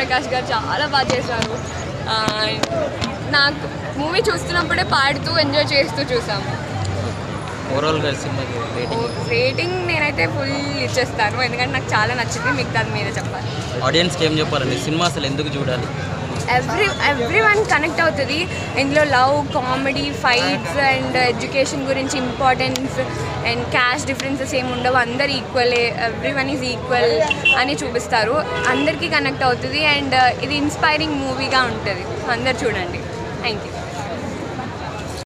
ప్రకాష్ గారు చాలా బాగా చేశారు ఆ, నాకు మూవీ చూస్తున్నప్పుడే పాడుతూ ఎంజాయ్ చేస్తూ చూసాము ఓవరాల్గా సినిమాకి రేటింగ్ రేటింగ్ నేనైతే ఫుల్ ఇచ్చేస్తాను ఎందుకంటే నాకు చాలా నచ్చింది మీకు దాని మీద చెప్పాలి ఆడియన్స్కి ఏం చెప్పాలండి సినిమా అసలు ఎందుకు చూడాలి ఎవ్రీ ఎవ్రీ వన్ కనెక్ట్ అవుతుంది ఇందులో love comedy fights and education గురించి ఇంపార్టెన్స్ అండ్ క్యాష్ డిఫరెన్సెస్ ఏమి ఉండవు అందరు ఈక్వలే ఎవ్రీ వన్ ఈజ్ ఈక్వల్ అని చూపిస్తారు అందరికీ కనెక్ట్ అవుతుంది అండ్ ఇది ఇన్స్పైరింగ్ మూవీగా ఉంటుంది అందరు చూడండి థ్యాంక్ యూ